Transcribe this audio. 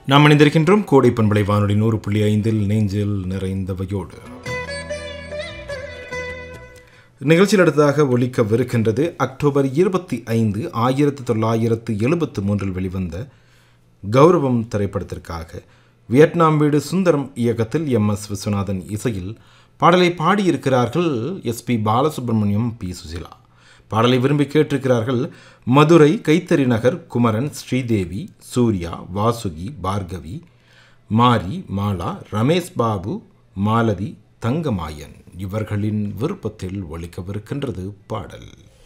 நாம் இணைந்திருக்கின்றோம் கோடை பண்பலை வானொலி நூறு புள்ளி ஐந்தில் நெஞ்சில் நிறைந்தவையோடு நிகழ்ச்சியில் அடுத்ததாக ஒலிக்கவிருக்கின்றது அக்டோபர் இருபத்தி ஐந்து ஆயிரத்தி தொள்ளாயிரத்து எழுபத்து மூன்றில் வெளிவந்த கௌரவம் திரைப்படத்திற்காக வியட்நாம் வீடு சுந்தரம் இயக்கத்தில் எம் எஸ் விஸ்வநாதன் இசையில் பாடலை பாடியிருக்கிறார்கள் S P Balasubramaniam P Susheela பாடலை விரும்பி கேட்டிருக்கிறார்கள் மதுரை கைத்தறி நகர் குமரன் ஸ்ரீதேவி சூர்யா வாசுகி பார்கவி மாரி மாலா ரமேஷ் பாபு மாலதி தங்கமாயன் இவர்களின் விருப்பத்தில் ஒழிக்கவிருக்கின்றது பாடல்